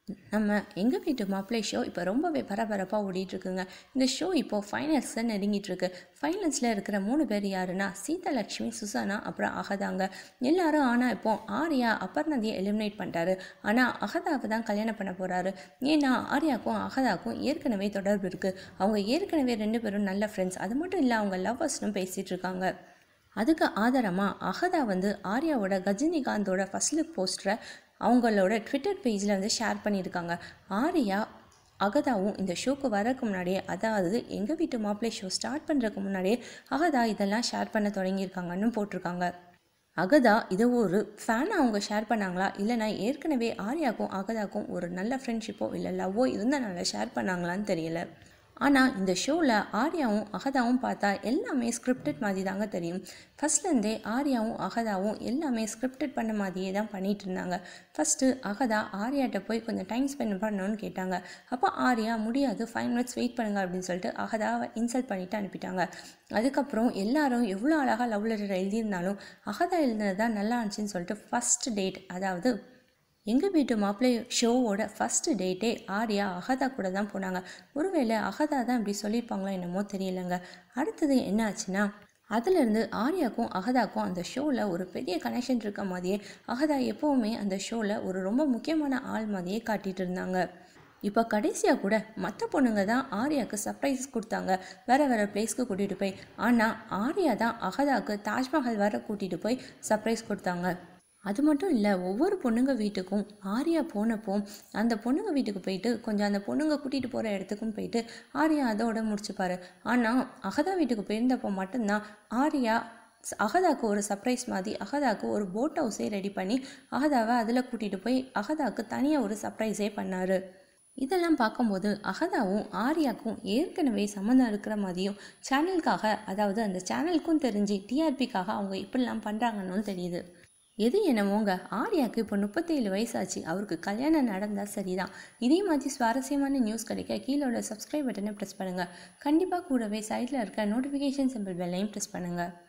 நம்ம எங்கள் வீட்டு மாப்பிள்ளை ஷோ இப்போ ரொம்பவே பரபரப்பாக ஓடிட்டுருக்குங்க இந்த ஷோ இப்போது ஃபைனல்ஸை நெருங்கிட்டு இருக்கு ஃபைனல்ஸில் இருக்கிற மூணு பேர் யாருன்னா சீதலக்ஷ்மி சுசானா அப்புறம் அகதாங்க எல்லாரும் ஆனால் இப்போ ஆர்யா அபர்ணதியை எலிமினேட் பண்ணிட்டாரு ஆனால் அகதாவை தான் கல்யாணம் பண்ண போகிறாரு ஏன்னா ஆர்யாக்கும் அகதாக்கும் ஏற்கனவே தொடர்பு இருக்குது அவங்க ஏற்கனவே ரெண்டு பேரும் நல்ல ஃப்ரெண்ட்ஸ் அது மட்டும் இல்லை அவங்க லவ்வர்ஸ்னும் பேசிகிட்டு இருக்காங்க அதுக்கு ஆதாரமாக அகதா வந்து ஆர்யாவோட கஜினிகாந்தோட ஃபர்ஸ்ட் லுக் போஸ்டரை அவங்களோட ட்விட்டர் பேஜில் வந்து ஷேர் பண்ணியிருக்காங்க ஆர்யா அகதாவும் இந்த ஷோக்கு வரக்கு முன்னாடியே அதாவது எங்கள் வீட்டு மாப்பிள்ளை ஷோ ஸ்டார்ட் பண்ணுறதுக்கு முன்னாடியே அகதா இதெல்லாம் ஷேர் பண்ண தொடங்கியிருக்காங்கன்னு போட்டிருக்காங்க அகதா இதை ஒரு ஃபேனை அவங்க ஷேர் பண்ணாங்களா இல்லைனா ஏற்கனவே ஆர்யாக்கும் அகதாக்கும் ஒரு நல்ல ஃப்ரெண்ட்ஷிப்போ இல்லை லவ்வோ இருந்தனால ஷேர் பண்ணாங்களான்னு தெரியல ஆனால் இந்த ஷோவில் ஆர்யாவும் அகதாவும் பார்த்தா எல்லாமே ஸ்கிரிப்டட் மாதிரி தாங்க தெரியும் ஃபஸ்ட்லேருந்தே ஆர்யாவும் அகதாவும் எல்லாமே ஸ்கிரிப்டட் பண்ண மாதிரியே தான் பண்ணிகிட்டு இருந்தாங்க ஃபஸ்ட்டு அகதா ஆர்யாட்ட போய் கொஞ்சம் டைம் ஸ்பெண்ட் பண்ணணும்னு கேட்டாங்க அப்போ ஆர்யா முடியாது ஃபைவ் மினிட்ஸ் வெயிட் பண்ணுங்க அப்படின்னு சொல்லிட்டு அகதாவை இன்சல்ட் பண்ணிவிட்டு அனுப்பிட்டாங்க அதுக்கப்புறம் எல்லாரும் எவ்வளோ அழகாக லவ் லெட்டர் எழுதியிருந்தாலும் அகதா எழுதினது தான் நல்லா இருந்துச்சுன்னு சொல்லிட்டு ஃபஸ்ட் டேட் அதாவது எங்கள் வீட்டு மாப்பிள்ளை ஷோவோட ஃபஸ்ட்டு டேட்டே ஆர்யா அகதா கூட தான் போனாங்க ஒருவேளை அகதா தான் இப்படி சொல்லியிருப்பாங்களோ என்னமோ தெரியலங்க அடுத்தது என்ன ஆச்சுன்னா அதுலேருந்து ஆர்யாக்கும் அகதாக்கும் அந்த ஷோவில் ஒரு பெரிய கனெக்ஷன் இருக்க மாதிரியே அகதா எப்போவுமே அந்த ஷோவில் ஒரு ரொம்ப முக்கியமான ஆள் மாதிரியே காட்டிகிட்டு இருந்தாங்க இப்போ கடைசியாக கூட மற்ற பொண்ணுங்க தான் ஆர்யாவுக்கு சர்ப்ரைஸ் கொடுத்தாங்க வேறு வேறு பிளேஸ்க்கு கூட்டிகிட்டு போய் ஆனால் ஆர்யா தான் அகதாவுக்கு தாஜ்மஹால் வர கூட்டிகிட்டு போய் சர்ப்ரைஸ் கொடுத்தாங்க அது மட்டும் இல்லை ஒவ்வொரு பொண்ணுங்க வீட்டுக்கும் ஆர்யா போனப்போ அந்த பொண்ணுங்க வீட்டுக்கு போயிட்டு கொஞ்சம் அந்த பொண்ணுங்க கூட்டிகிட்டு போகிற இடத்துக்கும் போயிட்டு ஆர்யா அதோட முடிச்சுப்பாரு ஆனால் அகதா வீட்டுக்கு போயிருந்தப்போ மட்டும்தான் ஆர்யா அகதாக்கு ஒரு சர்ப்ரைஸ் மாதிரி அகதாக்கு ஒரு போட் ஹவுஸே ரெடி பண்ணி அகதாவை அதில் கூட்டிகிட்டு போய் அகதாக்கு தனியாக ஒரு சர்ப்ரைஸே பண்ணார் இதெல்லாம் பார்க்கும்போது அகதாவும் ஆர்யாக்கும் ஏற்கனவே சம்மந்தம் இருக்கிற மாதிரியும் சேனலுக்காக அதாவது அந்த சேனலுக்கும் தெரிஞ்சு டிஆர்பிக்காக அவங்க இப்படிலாம் பண்ணுறாங்கன்னு தெரியுது எது என்னமோங்க ஆர்யாவுக்கு இப்போ முப்பத்தேழு வயசாச்சு அவருக்கு கல்யாணம் நடந்தால் சரிதான் இதே மாதிரி சுவாரஸ்யமான நியூஸ் கிடைக்க கீழோட சப்ஸ்கிரைப் பட்டனை ப்ரெஸ் பண்ணுங்கள் கண்டிப்பாக கூடவே சைடில் இருக்க நோட்டிஃபிகேஷன் சிம்பிள் பெல்லையும் ப்ரெஸ் பண்ணுங்கள்